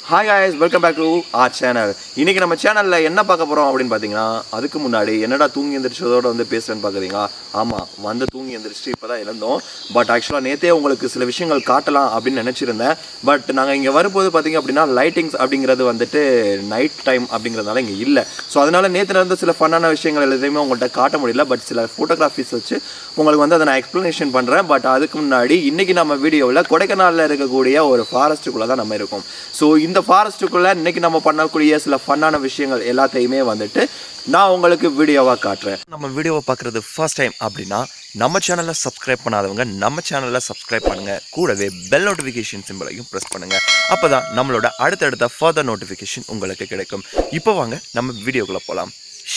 hi guys welcome back to our channel இன்னைக்கு நம்ம சேனல்ல என்ன பார்க்க போறோம் அப்படின்னு பார்த்தீங்கன்னா அதுக்கு முன்னாடி என்னடா தூங்கி எந்திரிச்சதோட வந்து பேசுறேன்னு பார்க்குறீங்களா ஆமாம் வந்து தூங்கி எந்திரிச்சிட்டு இப்போ தான் எழுந்தோம் பட் ஆக்சுவலாக நேத்தே உங்களுக்கு சில விஷயங்கள் காட்டலாம் அப்படின்னு நினச்சிருந்தேன் பட் நாங்கள் இங்கே வரும்போது பார்த்தீங்க அப்படின்னா லைட்டிங்ஸ் அப்படிங்கிறது வந்துட்டு நைட் டைம் அப்படிங்கிறதுனால இங்கே இல்லை ஸோ அதனால நேற்று நடந்த சில ஃபன்னான விஷயங்கள் எல்லாத்தையுமே உங்கள்கிட்ட காட்ட முடியல பட் சில ஃபோட்டோகிராஃபிஸ் வச்சு உங்களுக்கு வந்து அதை நான் எக்ஸ்ப்ளனேஷன் பண்ணுறேன் பட் அதுக்கு முன்னாடி இன்னைக்கு நம்ம வீடியோவில் கொடைக்கானலில் இருக்கக்கூடிய ஒரு ஃபாரஸ்ட்டுக்குள்ளே தான் நம்ம இருக்கோம் ஸோ இந்த ஃபாரஸ்ட்டுக்குள்ளே இன்னைக்கு நம்ம பண்ணக்கூடிய சில ஃபன்னான விஷயங்கள் எல்லாத்தையுமே வந்துட்டு நான் உங்களுக்கு வீடியோவாக காட்டுறேன் நம்ம வீடியோவை பார்க்குறது ஃபர்ஸ்ட் டைம் அப்படின்னா நம்ம சேனலை சப்ஸ்கிரைப் பண்ணாதவங்க நம்ம சேனலை சப்ஸ்கிரைப் பண்ணுங்க கூடவே பெல் நோட்டிஃபிகேஷன் சிம்பிளையும் ப்ரெஸ் பண்ணுங்க அப்பதான் நம்மளோட அடுத்தடுத்த ஃபர்தர் நோட்டிஃபிகேஷன் உங்களுக்கு கிடைக்கும் இப்போ வாங்க நம்ம வீடியோக்குள்ளே போகலாம்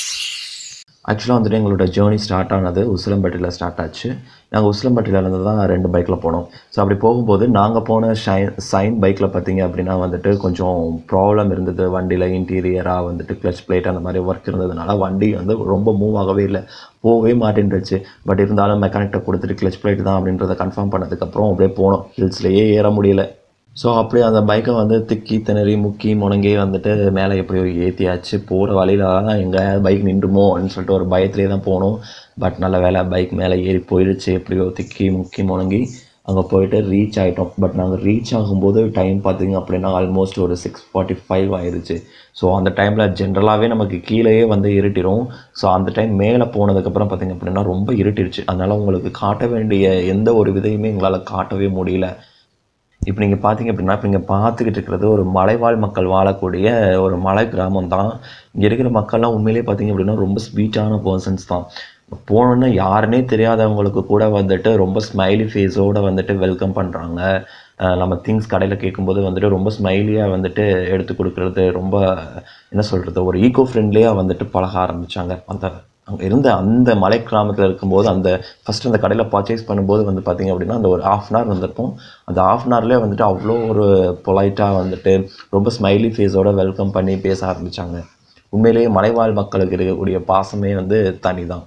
ஆக்சுவலாக வந்துட்டு எங்களோட ஜேர்னி ஸ்டார்ட் ஆனது உசிலம்பட்டியில் ஸ்டார்ட் ஆச்சு நாங்கள் உசிலம்பட்டியிலேருந்து தான் ரெண்டு பைக்கில் போனோம் ஸோ அப்படி போகும்போது நாங்கள் போன ஷைன் சைன் பைக்கில் பார்த்தீங்க அப்படின்னா வந்துட்டு கொஞ்சம் ப்ராப்ளம் இருந்தது வண்டியில் இன்டீரியராக வந்துட்டு கிளச் பிளேட் அந்த மாதிரி ஒர்க் இருந்ததுனால வண்டி வந்து ரொம்ப மூவ் ஆகவே இல்லை போகவே மாட்டேன்ருச்சு பட் இருந்தாலும் மெக்கானிக்கிட்ட கொடுத்துட்டு கிளச் பிளேட் தான் அப்படின்றத கன்ஃபார்ம் பண்ணதுக்கப்புறம் அப்படியே போனோம் ஹில்ஸ்லேயே ஏற முடியல ஸோ அப்படியே அந்த பைக்கை வந்து திக்கி திணறி முக்கி முணங்கி வந்துட்டு மேலே எப்படியோ ஏற்றியாச்சு போகிற வழியில தான் எங்கே பைக் நின்றுமோ அப்படின்னு சொல்லிட்டு ஒரு பயத்திலே தான் போனோம் பட் நல்ல வேலை பைக் மேலே ஏறி போயிடுச்சு எப்படியோ திக்கி முக்கி முணங்கி அங்கே போயிட்டு ரீச் ஆகிட்டோம் பட் நாங்கள் ரீச் ஆகும்போது டைம் பார்த்தீங்க அப்படின்னா ஆல்மோஸ்ட் ஒரு சிக்ஸ் ஃபார்ட்டி ஃபைவ் ஆயிடுச்சு ஸோ அந்த டைமில் ஜென்ரலாகவே நமக்கு கீழேயே வந்து இருட்டிடும் ஸோ அந்த டைம் மேலே போனதுக்கப்புறம் பார்த்தீங்க அப்படின்னா ரொம்ப இருட்டிடுச்சு அதனால் உங்களுக்கு காட்ட வேண்டிய எந்த ஒரு விதையுமே எங்களால் காட்டவே முடியல இப்போ நீங்கள் பார்த்தீங்க அப்படின்னா இப்போ நீங்கள் பார்த்துக்கிட்டு இருக்கிறது ஒரு மலைவாழ் மக்கள் வாழக்கூடிய ஒரு மலை கிராமம் தான் இங்கே இருக்கிற மக்கள்லாம் உண்மையிலேயே பார்த்தீங்க அப்படின்னா ரொம்ப ஸ்வீட்டான பர்சன்ஸ் தான் போனோன்னா யாருன்னே தெரியாதவங்களுக்கு கூட வந்துட்டு ரொம்ப ஸ்மைலி ஃபேஸோடு வந்துட்டு வெல்கம் பண்ணுறாங்க நம்ம திங்ஸ் கடையில் கேட்கும்போது வந்துட்டு ரொம்ப ஸ்மைலியாக வந்துட்டு எடுத்து கொடுக்குறது ரொம்ப என்ன சொல்கிறது ஒரு ஈகோ ஃப்ரெண்ட்லியாக வந்துட்டு பழக ஆரம்பித்தாங்க அந்த அங்கே இருந்த அந்த மலை கிராமத்தில் இருக்கும்போது அந்த ஃபஸ்ட்டு அந்த கடையில் பர்ச்சேஸ் பண்ணும்போது வந்து பார்த்திங்க அப்படின்னா அந்த ஒரு ஆஃப் அன் ஹவர் வந்திருப்போம் அந்த ஆஃப் அன் ஹவர்லேயே வந்துட்டு அவ்வளோ ஒரு பொலைட்டாக வந்துட்டு ரொம்ப ஸ்மைலி ஃபேஸோட வெல்கம் பண்ணி பேச ஆரம்பித்தாங்க உண்மையிலேயே மலைவாழ் மக்களுக்கு இருக்கக்கூடிய பாசமே வந்து தனி தான்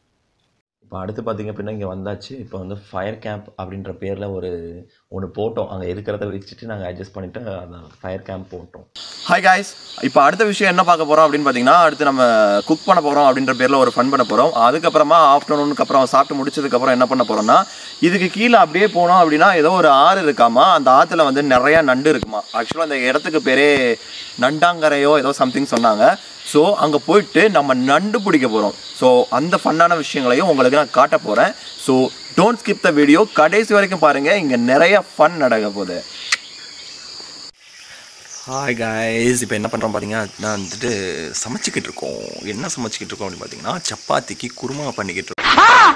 இப்போ அடுத்து பார்த்திங்க அப்படின்னா இங்கே வந்தாச்சு இப்போ வந்து ஃபயர் கேம்ப் அப்படின்ற பேரில் ஒரு ஒன்று போட்டோம் அங்கே இருக்கிறத வச்சுட்டு நாங்கள் அட்ஜஸ்ட் பண்ணிவிட்டு அந்த ஃபயர் கேம்ப் போட்டோம் ஹாய் காய்ஸ் இப்போ அடுத்த விஷயம் என்ன பார்க்க போகிறோம் அப்படின்னு பார்த்தீங்கன்னா அடுத்து நம்ம குக் பண்ண போகிறோம் அப்படின்ற பேரில் ஒரு ஃபன் பண்ண போகிறோம் அதுக்கப்புறமா ஆஃப்டர்நூனுக்கு அப்புறம் சாப்பிட்டு முடிச்சதுக்கப்புறம் என்ன பண்ண போகிறோம்னா இதுக்கு கீழே அப்படியே போனோம் அப்படின்னா ஏதோ ஒரு ஆறு இருக்காமா அந்த ஆற்றுல வந்து நிறையா நண்டு இருக்குமா ஆக்சுவலாக அந்த இடத்துக்கு பேரே நண்டாங்கரையோ ஏதோ சம்திங் சொன்னாங்க ஸோ அங்கே போயிட்டு நம்ம நண்டு பிடிக்க போகிறோம் ஸோ அந்த ஃபன்னான விஷயங்களையும் உங்களுக்கு நான் காட்ட போகிறேன் so don't skip the video கடைசி வரைக்கும் பாருங்கள் இங்கே நிறைய ஃபன் நடக்க போகுது ஹாய் காய்ஸ் இப்போ என்ன பண்ணுறோம் பார்த்தீங்கன்னா நான் வந்துட்டு சமைச்சிக்கிட்டு இருக்கோம் என்ன சமைச்சிக்கிட்டு இருக்கோம் அப்படின்னு பார்த்தீங்கன்னா சப்பாத்திக்கு குருமா பண்ணிக்கிட்டு இருக்கோம்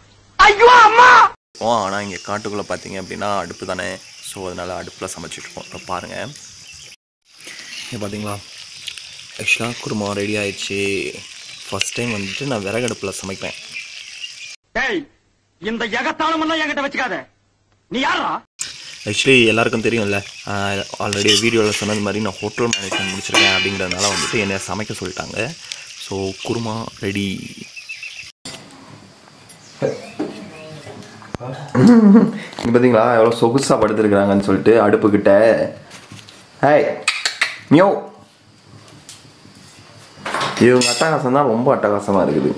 ஓ ஆனால் இங்கே காட்டுக்குள்ளே பார்த்தீங்க அப்படின்னா அடுப்பு தானே ஸோ அதனால் அடுப்பில் சமைச்சிட்டு இருக்கோம் இப்போ பாருங்கள் இங்கே பார்த்தீங்களா ஆக்சுவலாக குருமா ரெடி ஆயிடுச்சு ஃபஸ்ட் டைம் வந்துட்டு நான் விறகடுப்பில் சமைப்பேன் டேய் இந்த எகத்தாளம் எல்லாம் என்கிட்ட வச்சுக்காத நீ யாரா ஆக்சுவலி எல்லாருக்கும் தெரியும்ல ஆல்ரெடி வீடியோவில் சொன்னது மாதிரி நான் ஹோட்டல் மேனேஜ்மெண்ட் முடிச்சிருக்கேன் அப்படிங்கிறதுனால வந்துட்டு என்னை சமைக்க சொல்லிட்டாங்க ஸோ குருமா ரெடி இங்கே பார்த்தீங்களா எவ்வளோ சொகுசாக படுத்துருக்குறாங்கன்னு சொல்லிட்டு அடுப்புக்கிட்ட ஹேய் மியோ இவங்க அட்டகாசம் தான் ரொம்ப அட்டகாசமாக இருக்குது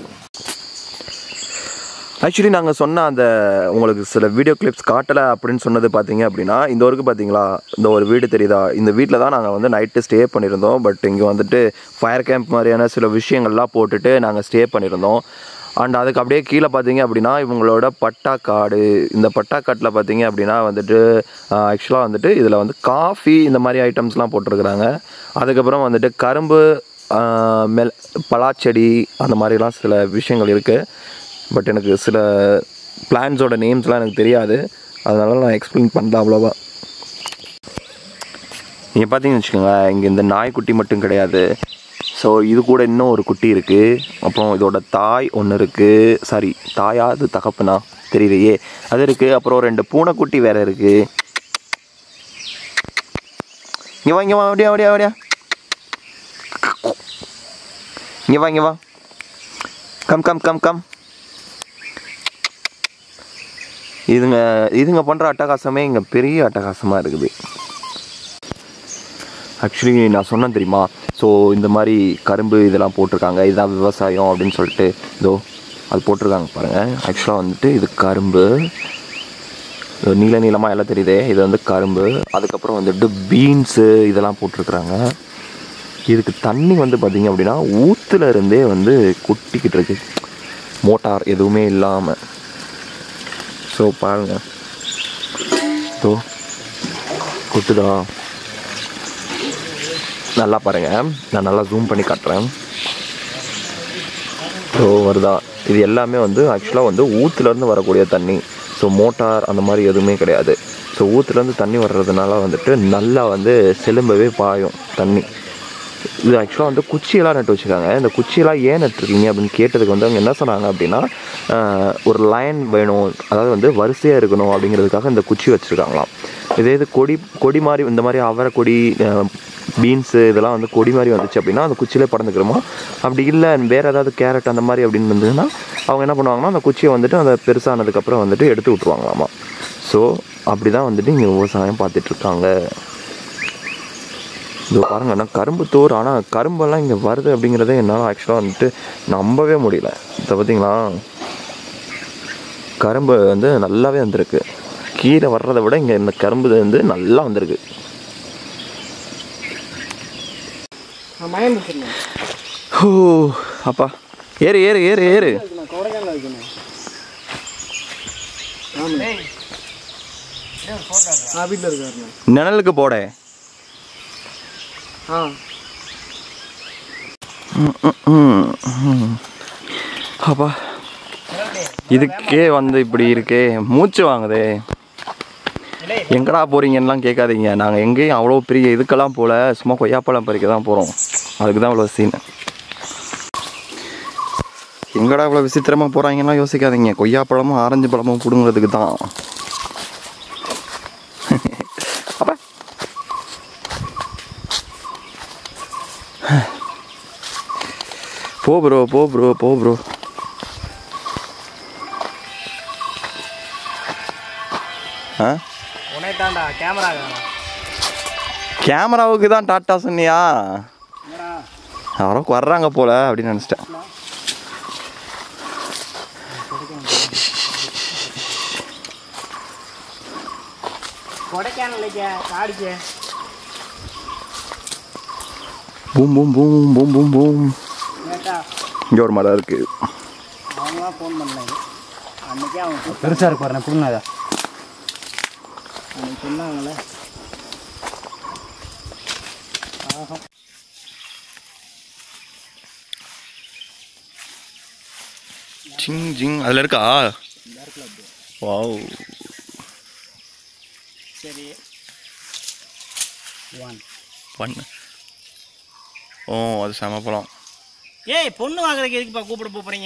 ஆக்சுவலி நாங்கள் சொன்ன அந்த உங்களுக்கு சில வீடியோ கிளிப்ஸ் காட்டலை அப்படின்னு சொன்னது பார்த்தீங்க அப்படின்னா இந்த ஒருக்கு பார்த்தீங்களா இந்த ஒரு வீடு தெரியுதா இந்த வீட்டில் தான் நாங்கள் வந்து நைட்டு ஸ்டே பண்ணியிருந்தோம் பட் இங்கே வந்துட்டு ஃபயர் கேம்ப் மாதிரியான சில விஷயங்கள்லாம் போட்டுட்டு நாங்கள் ஸ்டே பண்ணியிருந்தோம் அண்ட் அதுக்கு அப்படியே கீழே பார்த்தீங்க அப்படின்னா இவங்களோட பட்டாக்காடு இந்த பட்டாக்காட்டில் பார்த்தீங்க அப்படின்னா வந்துட்டு ஆக்சுவலாக வந்துட்டு இதில் வந்து காஃபி இந்த மாதிரி ஐட்டம்ஸ்லாம் போட்டிருக்கிறாங்க அதுக்கப்புறம் வந்துட்டு கரும்பு ஆஹ், மெல் பலாச்செடி அந்த மாதிரிலாம் சில விஷயங்கள் இருக்குது பட் எனக்கு சில பிளான்ஸோட நேம்ஸ்லாம் எனக்கு தெரியாது அதனால நான் எக்ஸ்பிளைன் பண்ணல அவ்வளோவா நீங்கள் பார்த்தீங்கன்னு வச்சுக்கோங்க இங்கே இந்த நாய்க்குட்டி மட்டும் கிடையாது ஸோ இது கூட இன்னும் ஒரு குட்டி இருக்குது அப்புறம் இதோட தாய் ஒன்று இருக்குது சாரி தாயா அது தகப்பனா தெரியலையே அது இருக்குது அப்புறம் ரெண்டு பூனைக்குட்டி வேறு இருக்குது இங்கே வா இங்கே வா அப்படியா அப்படியா அப்படியா இங்கே வா இங்கே வா கம் கம் கம் கம் இதுங்க இதுங்க பண்ணுற அட்டகாசமே இங்கே பெரிய அட்டகாசமாக இருக்குது ஆக்சுவலி நான் சொன்னேன் தெரியுமா ஸோ இந்த மாதிரி கரும்பு இதெல்லாம் போட்டிருக்காங்க இதுதான் விவசாயம் அப்படின்னு சொல்லிட்டு இதோ அது போட்டிருக்காங்க பாருங்கள் ஆக்சுவலாக வந்துட்டு இது கரும்பு இது நீல நீளமாக எல்லாம் தெரியுதே இது வந்து கரும்பு அதுக்கப்புறம் வந்துட்டு பீன்ஸு இதெல்லாம் போட்டிருக்குறாங்க இதுக்கு தண்ணி வந்து பார்த்திங்க அப்படின்னா ஊத்துல இருந்தே வந்து கொட்டிக்கிட்டு இருக்கு மோட்டார் எதுவுமே இல்லாமல் ஸோ பாருங்க ஸோ கொட்டுதா நல்லா பாருங்க நான் நல்லா ஜூம் பண்ணி காட்டுறேன் ஸோ வருதா இது எல்லாமே வந்து ஆக்சுவலாக வந்து ஊத்துலேருந்து வரக்கூடிய தண்ணி ஸோ மோட்டார் அந்த மாதிரி எதுவுமே கிடையாது ஸோ ஊத்துலேருந்து தண்ணி வர்றதுனால வந்துட்டு நல்லா வந்து செலும்பவே பாயும் தண்ணி இது ஆக்சுவலாக வந்து குச்சியெல்லாம் நட்டு வச்சுருக்காங்க இந்த குச்சியெல்லாம் ஏன் நட்டுருக்கீங்க அப்படின்னு கேட்டதுக்கு வந்து அவங்க என்ன சொன்னாங்க அப்படின்னா ஆஹ், ஒரு லைன் வேணும் அதாவது வந்து வரிசையாக இருக்கணும் அப்படிங்கிறதுக்காக இந்த குச்சி வச்சுருக்காங்களாம் இதே இது கொடி கொடி மாதிரி இந்த மாதிரி அவரை கொடி பீன்ஸு இதெல்லாம் வந்து கொடி மாதிரி வந்துச்சு அப்படின்னா அந்த குச்சியிலே பறந்துக்கிறோமா அப்படி இல்லை வேறு ஏதாவது கேரட் அந்த மாதிரி அப்படின்னு இருந்ததுன்னா அவங்க என்ன பண்ணுவாங்கன்னா அந்த குச்சியை வந்துட்டு அந்த பெருசானதுக்கப்புறம் வந்துட்டு எடுத்து விட்ருவாங்களாமா ஸோ அப்படி தான் வந்துட்டு இங்கே விவசாயம் பார்த்துட்ருக்காங்க இதோ பாருங்க நான் கரும்பு தோறு ஆனால் கரும்பெல்லாம் இங்கே வருது அப்படிங்கிறதே என்னால் ஆக்சுவலாக வந்துட்டு நம்பவே முடியல இதை பார்த்தீங்களா கரும்பு வந்து நல்லாவே வந்திருக்கு கீரை வர்றதை விட இங்கே இந்த கரும்பு வந்து நல்லா வந்திருக்கு மயம் வச்சிருந்தேன் ஓ அப்பா ஏறு ஏறு ஏறு ஏறு நான் கொடைக்கானல் வைக்கணும் ஆமாம் ஆ வீட்டில் இருக்காருண்ணா நிழலுக்கு போட ஆ அப்பா இதுக்கே வந்து இப்படி இருக்கே மூச்சு வாங்குதே எங்கடா போறீங்கன்னுலாம் கேட்காதீங்க நாங்கள் எங்கேயும் அவ்வளோ பெரிய இதுக்கெல்லாம் போல சும்மா கொய்யாப்பழம் பறிக்க தான் போகிறோம் அதுக்கு தான் இவ்வளோ சீன் எங்கடா இவ்வளோ விசித்திரமாக போகிறாங்கன்னா யோசிக்காதீங்க கொய்யாப்பழமும் ஆரஞ்சு பழமும் பிடுங்கிறதுக்கு தான் அப்பா போ ப்ரோ போ ப்ரோ போ ப்ரோ ஆ உனே தாண்டா கேமரா கேமராவுக்கு தான் டாட்டா சொன்னியா யாரோ வர்றாங்க போல அப்படின்னு நினச்சிட்டேன் கொடைக்கானல் காடிக்க பூம் பூம் பூம் பூம் பூம் பூம் கேட்டா இங்கே ஒரு மரம் இருக்குது அவங்களாம் ஃபோன் பண்ணாங்க அன்னைக்கே அவங்க பெருசாக இருக்கு பாருங்க புண்ணாதா அன்னைக்கு சொன்னாங்களே ஆஹா ஜிங் ஜிங் அதில் இருக்கா வாவ் சரி ஒன் பண்ணு ஓ அது செம பழம் ஏய் பொண்ணு வாங்குறதுக்கு எதுக்குப்பா கூப்பிட போறீங்க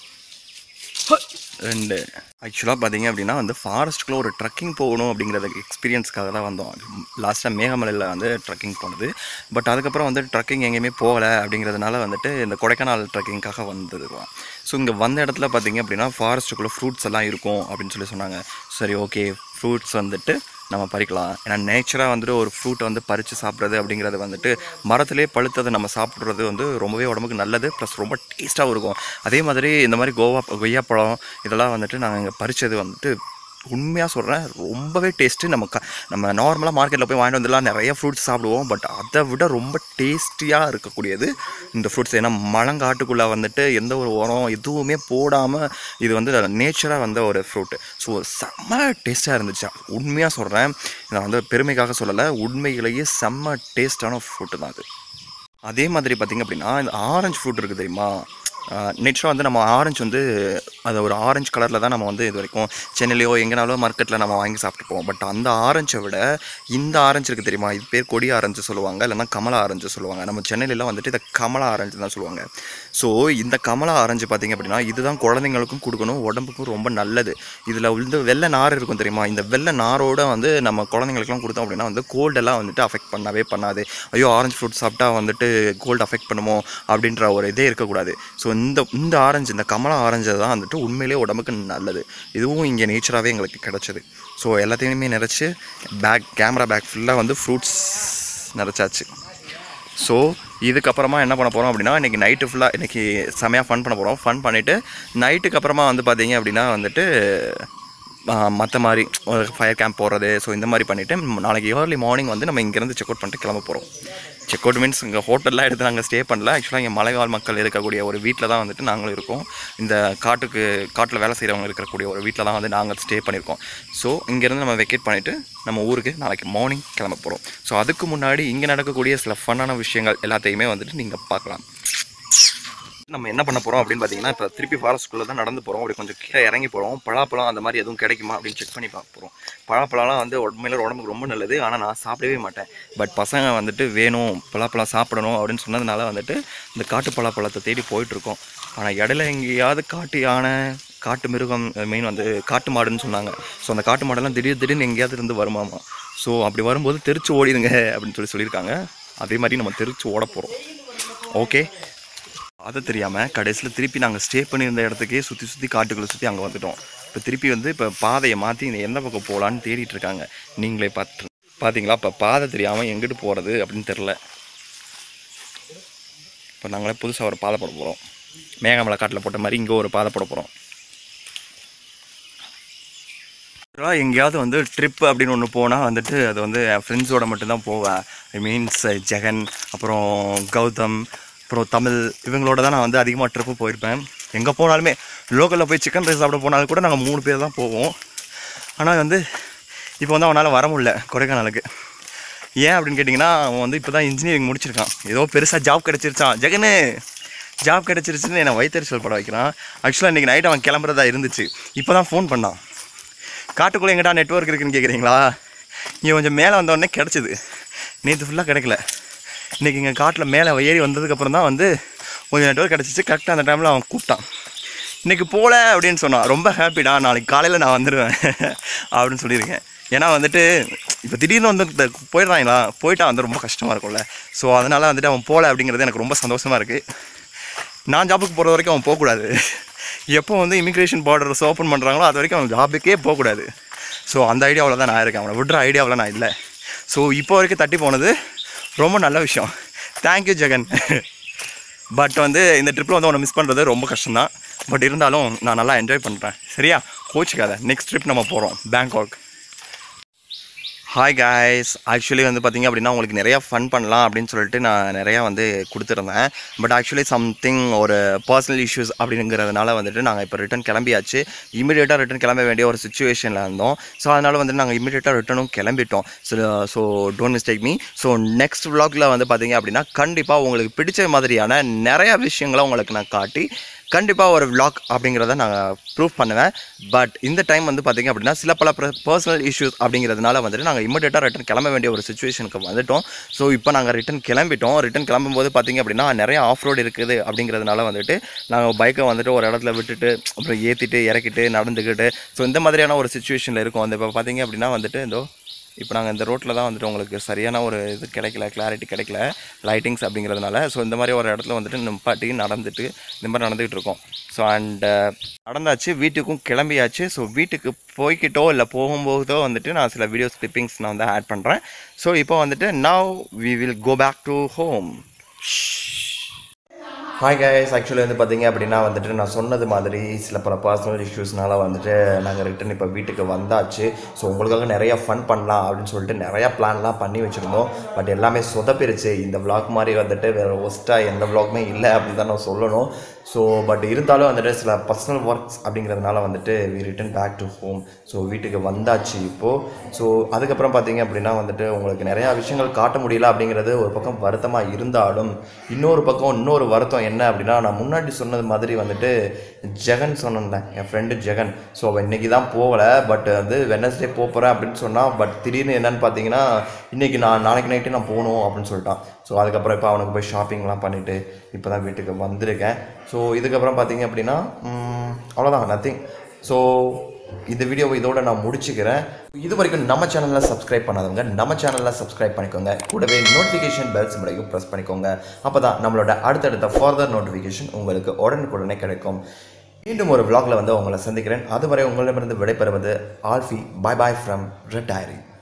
ரெண்டு ஆக்சுவலாக பார்த்தீங்க அப்படின்னா வந்து ஃபாரஸ்ட்டுக்குள்ளே ஒரு ட்ரக்கிங் போகணும் அப்படிங்கிறதுக்கு எக்ஸ்பீரியன்ஸ்க்காக தான் வந்தோம் லாஸ்ட்டாக மேகமலையில் வந்து ட்ரக்கிங் போனது பட் அதுக்கப்புறம் வந்து ட்ரக்கிங் எங்கேயுமே போகலை அப்படிங்கிறதுனால வந்துட்டு இந்த கொடைக்கானல் ட்ரக்கிங்காக வந்துருக்கோம் ஸோ இங்கே வந்த இடத்துல பார்த்தீங்க அப்படின்னா ஃபாரஸ்ட்டுக்குள்ளே ஃப்ரூட்ஸ் எல்லாம் இருக்கும் அப்படின்னு சொல்லி சொன்னாங்க சரி ஓகே ஃப்ரூட்ஸ் வந்துட்டு நம்ம பறிக்கலாம் ஏன்னா நேச்சராக வந்துட்டு ஒரு ஃப்ரூட்டை வந்து பறித்து சாப்பிட்றது அப்படிங்கிறது வந்துட்டு மரத்திலே பழுத்ததை நம்ம சாப்பிட்றது வந்து ரொம்பவே உடம்புக்கு நல்லது ப்ளஸ் ரொம்ப டேஸ்ட்டாகவும் இருக்கும் அதே மாதிரி இந்த மாதிரி கோவா கொய்யாப்பழம் இதெல்லாம் வந்துட்டு நாங்கள் இங்கே பறித்தது வந்துட்டு உண்மையாக சொல்கிறேன் ரொம்பவே டேஸ்ட்டு நம்ம க நம்ம நார்மலாக மார்க்கெட்டில் போய் வாங்கிட்டு வந்துடலாம் நிறைய ஃப்ரூட்ஸ் சாப்பிடுவோம் பட் அதை விட ரொம்ப டேஸ்டியாக இருக்கக்கூடியது இந்த ஃப்ரூட்ஸ் ஏன்னா மலங்காட்டுக்குள்ளே வந்துட்டு எந்த ஒரு உரம் எதுவுமே போடாமல் இது வந்து நேச்சராக வந்த ஒரு ஃப்ரூட்டு ஸோ செம்ம டேஸ்ட்டாக இருந்துச்சு உண்மையாக சொல்கிறேன் நான் வந்து பெருமைக்காக சொல்லலை உண்மையிலேயே செம்ம டேஸ்டான ஃப்ரூட்டு தான் அது அதே மாதிரி பார்த்திங்க அப்படின்னா இந்த ஆரஞ்சு ஃப்ரூட் இருக்குது தெரியுமா நேச்சராக வந்து நம்ம ஆரஞ்சு வந்து அது ஒரு ஆரஞ்சு கலரில் தான் நம்ம வந்து இது வரைக்கும் சென்னையிலையோ எங்கேனாலும் மார்க்கெட்டில் நம்ம வாங்கி சாப்பிட்டுப்போம் பட் அந்த ஆரஞ்சை விட இந்த ஆரஞ்சு இருக்குது தெரியுமா இது பேர் கொடி ஆரஞ்சு சொல்லுவாங்க இல்லைன்னா கமலா ஆரஞ்சு சொல்லுவாங்க நம்ம சென்னையிலலாம் வந்துட்டு இதை கமலா ஆரஞ்சு தான் சொல்லுவாங்க ஸோ இந்த கமலா ஆரஞ்சு பார்த்திங்க அப்படின்னா இதுதான் குழந்தைங்களுக்கும் கொடுக்கணும் உடம்புக்கும் ரொம்ப நல்லது இதில் வந்து வெள்ளை நார் இருக்கும் தெரியுமா இந்த வெள்ளை நாரோட வந்து நம்ம குழந்தைங்களுக்குலாம் கொடுத்தோம் அப்படின்னா வந்து கோல்டெல்லாம் வந்துட்டு அஃபெக்ட் பண்ணவே பண்ணாது ஐயோ ஆரஞ்சு ஃப்ரூட் சாப்பிட்டா வந்துட்டு கோல்டு அஃபெக்ட் பண்ணுமோ அப்படின்ற ஒரு இதே இருக்கக்கூடாது ஸோ இந்த இந்த ஆரஞ்சு இந்த கமலா ஆரஞ்சு தான் வந்துட்டு உண்மையிலேயே உடம்புக்கு நல்லது இதுவும் இங்கே நேச்சராகவே எங்களுக்கு கிடச்சிது ஸோ எல்லாத்தையுமே நிறச்சி பேக் கேமரா பேக் ஃபுல்லாக வந்து ஃப்ரூட்ஸ் நிறச்சாச்சு ஸோ இதுக்கப்புறமா என்ன பண்ண போகிறோம் அப்படின்னா இன்றைக்கி நைட்டு ஃபுல்லாக இன்றைக்கி செமையாக ஃபன் பண்ண போகிறோம் ஃபன் பண்ணிவிட்டு நைட்டுக்கு அப்புறமா வந்து பார்த்தீங்க அப்படின்னா வந்துட்டு மற்ற மாதிரி ஒரு ஃபயர் கேம்ப் போடுறது ஸோ இந்த மாதிரி பண்ணிவிட்டு நாளைக்கு ஏர்லி மார்னிங் வந்து நம்ம இங்கேருந்து செக் அவுட் பண்ணிட்டு கிளம்ப போகிறோம் செக் அவுட் மீன்ஸ் இங்கே ஹோட்டல்லாம் எடுத்து நாங்கள் ஸ்டே பண்ணல ஆக்சுவலாக இங்கே மலைவாழ் மக்கள் இருக்கக்கூடிய ஒரு வீட்டில் தான் வந்துட்டு நாங்களும் இருக்கோம் இந்த காட்டுக்கு காட்டில் வேலை செய்கிறவங்க இருக்கக்கூடிய ஒரு வீட்டில் தான் வந்து நாங்கள் ஸ்டே பண்ணியிருக்கோம் ஸோ இங்கேருந்து நம்ம வெக்கேட் பண்ணிவிட்டு நம்ம ஊருக்கு நாளைக்கு மார்னிங் கிளம்ப போகிறோம் ஸோ அதுக்கு முன்னாடி இங்கே நடக்கக்கூடிய சில ஃபன்னான விஷயங்கள் எல்லாத்தையுமே வந்துட்டு நீங்கள் பார்க்கலாம் நம்ம என்ன பண்ண போகிறோம் அப்படின்னு பார்த்தீங்கன்னா இப்போ திருப்பி ஃபாரஸ்ட்குள்ளே தான் நடந்து போகிறோம் அப்படி கொஞ்சம் கீழே இறங்கி போகிறோம் பலாப்பழம் அந்த மாதிரி எதுவும் கிடைக்குமா அப்படின்னு செக் பண்ணி பார்க்க போகிறோம் பலாப்பழம்லாம் வந்து உண்மையில உடம்புக்கு ரொம்ப நல்லது ஆனால் நான் சாப்பிடவே மாட்டேன் பட் பசங்க வந்துட்டு வேணும் பலாப்பழம் சாப்பிடணும் அப்படின்னு சொன்னதுனால வந்துட்டு இந்த காட்டு பலாப்பழத்தை தேடி போயிட்டுருக்கோம் ஆனால் இடையில எங்கேயாவது காட்டு யானை காட்டு மிருகம் மெயின் வந்து காட்டு மாடுன்னு சொன்னாங்க ஸோ அந்த காட்டு மாடெல்லாம் திடீர் திடீர்னு எங்கேயாவது இருந்து வருமாமா ஸோ அப்படி வரும்போது தெரிச்சு ஓடிடுங்க அப்படின்னு சொல்லி சொல்லியிருக்காங்க அதே மாதிரி நம்ம தெரிச்சு ஓட போகிறோம் ஓகே அது தெரியாமல் கடைசியில் திருப்பி நாங்கள் ஸ்டே பண்ணியிருந்த இடத்துக்கே சுற்றி சுற்றி காட்டுக்குள்ளே சுற்றி அங்கே வந்துட்டோம் இப்போ திருப்பி வந்து இப்போ பாதையை மாற்றி இந்த எந்த பக்கம் போகலான்னு தேடிட்டு இருக்காங்க நீங்களே பார்த்து பார்த்தீங்களா இப்போ பாதை தெரியாமல் எங்கிட்டு போகிறது அப்படின்னு தெரில இப்போ நாங்களே புதுசாக ஒரு பாதை போட போகிறோம் மேகமலை காட்டில் போட்ட மாதிரி இங்கே ஒரு பாதை போட போகிறோம் எங்கேயாவது வந்து ட்ரிப் அப்படின்னு ஒன்று போனால் வந்துட்டு அது வந்து என் ஃப்ரெண்ட்ஸோட மட்டும்தான் போவேன் ஐ மீன்ஸ் ஜெகன் அப்புறம் கௌதம் அப்புறம் தமிழ் இவங்களோட தான் நான் வந்து அதிகமாக ட்ரிப்பு போயிருப்பேன் எங்கே போனாலுமே லோக்கலில் போய் சிக்கன் ரைஸ் சாப்பிட போனாலும் கூட நாங்கள் மூணு பேர் தான் போவோம் ஆனால் வந்து இப்போ வந்து அவனால் வர முடியல கொடைக்கானலுக்கு ஏன் அப்படின்னு கேட்டிங்கன்னா அவன் வந்து இப்போ தான் இன்ஜினியரிங் முடிச்சிருக்கான் ஏதோ பெருசாக ஜாப் கிடச்சிருச்சான் ஜெகனு ஜாப் கிடச்சிருச்சுன்னு என்னை வயிற்றுச்சல் பட வைக்கிறான் ஆக்சுவலாக இன்றைக்கி நைட் அவன் கிளம்புறதா இருந்துச்சு இப்போ தான் ஃபோன் பண்ணான் காட்டுக்குள்ளே எங்கிட்ட நெட்ஒர்க் இருக்குன்னு கேட்குறீங்களா இங்கே கொஞ்சம் மேலே வந்தோடனே கிடச்சிது நேற்று ஃபுல்லாக கிடைக்கல இன்றைக்கி இங்கே காட்டில் மேலே ஏறி வந்ததுக்கப்புறம் தான் வந்து கொஞ்சம் நெட்ஒர்க் கிடச்சிச்சு கரெக்டாக அந்த டைமில் அவன் கூப்பிட்டான் இன்றைக்கி போகல அப்படின்னு சொன்னான் ரொம்ப ஹாப்பிடா நாளைக்கு காலையில் நான் வந்துடுவேன் அப்படின்னு சொல்லியிருக்கேன் ஏன்னா வந்துட்டு இப்போ திடீர்னு வந்து இந்த போயிடுறாங்களா போயிட்டா வந்து ரொம்ப கஷ்டமாக இருக்கும்ல ஸோ அதனால் வந்துட்டு அவன் போகல அப்படிங்கிறது எனக்கு ரொம்ப சந்தோஷமாக இருக்குது நான் ஜாபுக்கு போகிற வரைக்கும் அவன் போகக்கூடாது எப்போ வந்து இமிக்ரேஷன் பார்டர்ஸ் ஓப்பன் பண்ணுறாங்களோ அது வரைக்கும் அவன் ஜாபுக்கே போகக்கூடாது ஸோ அந்த ஐடியாவில் தான் நான் இருக்கேன் அவனை விடுற ஐடியாவில் நான் இல்லை ஸோ இப்போ வரைக்கும் தட்டி போனது ரொம்ப நல்ல விஷயம் தேங்க்யூ ஜெகன் பட் வந்து இந்த ட்ரிப்பில் வந்து அவனை மிஸ் பண்ணுறது ரொம்ப கஷ்டம்தான் பட் இருந்தாலும் நான் நல்லா என்ஜாய் பண்ணுறேன் சரியா கோச்சிக்காத நெக்ஸ்ட் ட்ரிப் நம்ம போகிறோம் பேங்காக் ஹாய் காய்ஸ் ஆக்சுவலி வந்து பார்த்திங்க அப்படின்னா உங்களுக்கு நிறையா ஃபன் பண்ணலாம் அப்படின்னு சொல்லிட்டு நான் நிறையா வந்து கொடுத்துருந்தேன் பட் ஆக்சுவலி சம்திங் ஒரு பர்சனல் இஷ்யூஸ் அப்படிங்கிறதுனால வந்துட்டு நாங்கள் இப்போ ரிட்டன் கிளம்பியாச்சு இமீடியட்டாக ரிட்டன் கிளம்ப வேண்டிய ஒரு சுச்சுவேஷனில் இருந்தோம் ஸோ அதனால் வந்து நாங்கள் இமீடியட்டாக ரிட்டனும் கிளம்பிட்டோம் so so don't mistake me so next vlogல வந்து பார்த்தீங்க அப்படின்னா கண்டிப்பாக உங்களுக்கு பிடிச்ச மாதிரியான நிறையா விஷயங்களை உங்களுக்கு நான் காட்டி கண்டிப்பாக ஒரு vlog அப்படிங்கிறத நான் ப்ரூவ் பண்ணுவேன் பட் இந்த டைம் வந்து பார்த்திங்க அப்படின்னா சில பல பர்சனல் இஷ்யூஸ் அப்படிங்கிறதுனால வந்துட்டு நாங்கள் இமீடியட்டாக ரிட்டன் கிளம்ப வேண்டிய ஒரு சுச்சுவேஷனுக்கு வந்துட்டோம் ஸோ இப்போ நாங்கள் ரிட்டன் கிளம்பிட்டோம் ரிட்டன் கிளம்பும்போது பார்த்திங்க அப்படின்னா நிறைய ஆஃப் ரோடு இருக்குது அப்படிங்கிறதுனால வந்துட்டு நாங்கள் பைக்கை வந்துட்டு ஒரு இடத்துல விட்டுட்டு அப்புறம் ஏற்றிட்டு இறக்கிட்டு நடந்துக்கிட்டு ஸோ இந்த மாதிரியான ஒரு சுச்சுவேஷனில் இருக்கும் அந்த இப்போ பார்த்திங்க அப்படின்னா வந்துட்டு இதோ இப்போ நாங்கள் இந்த ரோட்டில் தான் வந்துட்டு உங்களுக்கு சரியான ஒரு இது கிடைக்கல கிளாரிட்டி கிடைக்கல லைட்டிங்ஸ் அப்படிங்கிறதுனால ஸோ இந்த மாதிரி ஒரு இடத்துல வந்துட்டு நிப்பாட்டி நடந்துட்டு இந்த மாதிரி நடந்துகிட்டு இருக்கோம் ஸோ அண்ட் நடந்தாச்சு வீட்டுக்கும் கிளம்பியாச்சு ஸோ வீட்டுக்கு போய்கிட்டோ இல்லை போகும்போதோ வந்துட்டு நான் சில வீடியோஸ் கிளிப்பிங்ஸ் நான் வந்து ஆட் பண்ணுறேன் ஸோ இப்போ வந்துட்டு now we will go back to home hi guys actually வந்து பார்த்தீங்க அப்படின்னா வந்துட்டு நான் சொன்னது மாதிரி சில பல பர்சனல் இஷ்யூஸ்னால வந்துட்டு நாங்கள் ரிட்டன் இப்போ வீட்டுக்கு வந்தாச்சு ஸோ உங்களுக்காக நிறையா ஃபன் பண்ணலாம் அப்படின்னு சொல்லிட்டு நிறையா பிளான்லாம் பண்ணி வச்சுருந்தோம் பட் எல்லாமே சொதப்பிருச்சு இந்த vlog மாதிரி வந்துட்டு வேறு ஒஸ்ட்டாக எந்த vlogமே இல்லை அப்படின்னு தான் நான் சொல்லணும் ஸோ பட் இருந்தாலும் வந்துட்டு சில பர்சனல் ஒர்க்ஸ் அப்படிங்கிறதுனால வந்துட்டு we return back to home so வீட்டுக்கு வந்தாச்சு இப்போது ஸோ அதுக்கப்புறம் பார்த்தீங்க அப்படின்னா வந்துட்டு உங்களுக்கு நிறையா விஷயங்கள் காட்ட முடியல அப்படிங்கிறது ஒரு பக்கம் வருத்தமாக இருந்தாலும் இன்னொரு பக்கம் இன்னொரு வருத்தம் என்ன அப்படின்னா நான் முன்னாடி சொன்னது மாதிரி வந்துட்டு ஜெகன் சொன்னேன்ல என் ஃப்ரெண்டு ஜெகன் ஸோ அவன் இன்னைக்கு தான் போகலை பட் வந்து வெனஸ்டே போகிறேன் அப்படின்னு சொன்னான் பட் திடீர்னு என்னன்னு பார்த்தீங்கன்னா இன்றைக்கி நான் நாளைக்கு நைட்டு நான் போகணும் அப்படின்னு சொல்லிட்டான் ஸோ அதுக்கப்புறம் இப்போ அவனுக்கு போய் ஷாப்பிங்லாம் பண்ணிவிட்டு இப்போ தான் வீட்டுக்கு வந்திருக்கேன் ஸோ இதுக்கப்புறம் பார்த்தீங்க அப்படின்னா ம், அவ்வளோதான் நத்திங் ஸோ இந்த வீடியோவை இதோட நான் முடிச்சுக்கிறேன் இது வரைக்கும் நம்ம சேனலில் சப்ஸ்கிரைப் பண்ணாதவங்க நம்ம சேனலில் சப்ஸ்கிரைப் பண்ணிக்கோங்க கூடவே நோட்டிஃபிகேஷன் பெல்ஸ் முறையும் ப்ரெஸ் பண்ணிக்கோங்க அப்போ தான் நம்மளோட அடுத்தடுத்த ஃபர்தர் நோட்டிஃபிகேஷன் உங்களுக்கு உடனுக்குடனே கிடைக்கும் மீண்டும் ஒரு vlogல வந்து உங்களை சந்திக்கிறேன் அதுவரை உங்களிடமிருந்து விடைபெறுவது Alfie bye bye from red diary